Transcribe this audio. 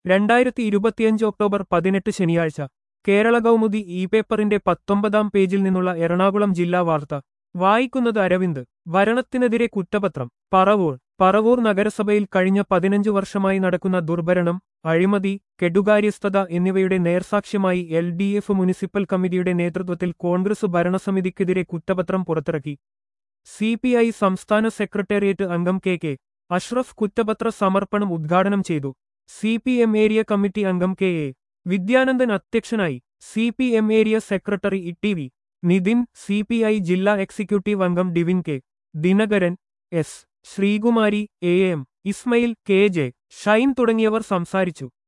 രണ്ടായിരത്തി ഇരുപത്തിയഞ്ച് ഒക്ടോബർ പതിനെട്ട് ശനിയാഴ്ച കേരള കൗമുദി ഇ പേപ്പറിന്റെ പത്തൊമ്പതാം പേജിൽ നിന്നുള്ള എറണാകുളം ജില്ലാ വാർത്ത വായിക്കുന്നത് അരവിന്ദ് ഭരണത്തിനെതിരെ കുറ്റപത്രം പറവൂർ പറവൂർ നഗരസഭയിൽ കഴിഞ്ഞ പതിനഞ്ചു വർഷമായി നടക്കുന്ന ദുർഭരണം അഴിമതി കെടുകാര്യസ്ഥത എന്നിവയുടെ നേർസാക്ഷ്യമായി എൽ ഡി എഫ് മുനിസിപ്പൽ കമ്മിറ്റിയുടെ നേതൃത്വത്തിൽ കോൺഗ്രസ് ഭരണസമിതിക്കെതിരെ കുറ്റപത്രം പുറത്തിറക്കി സി പി ഐ സംസ്ഥാന സെക്രട്ടേറിയറ്റ് അംഗം കെ കെ അഷ്റഫ് കുറ്റപത്ര സമർപ്പണം ഉദ്ഘാടനം ചെയ്തു C P M area committee അംഗം കെ എ വിദ്യാനന്ദൻ അധ്യക്ഷനായി C P M area secretary E T V Nithin C P I ജില്ലാ എക്സിക്യൂട്ടീവ് അംഗം Divin K Dinakaran S Sreekumari A M Ismail K J Shine തുടങ്ങിയവർ സംസാരിച്ചു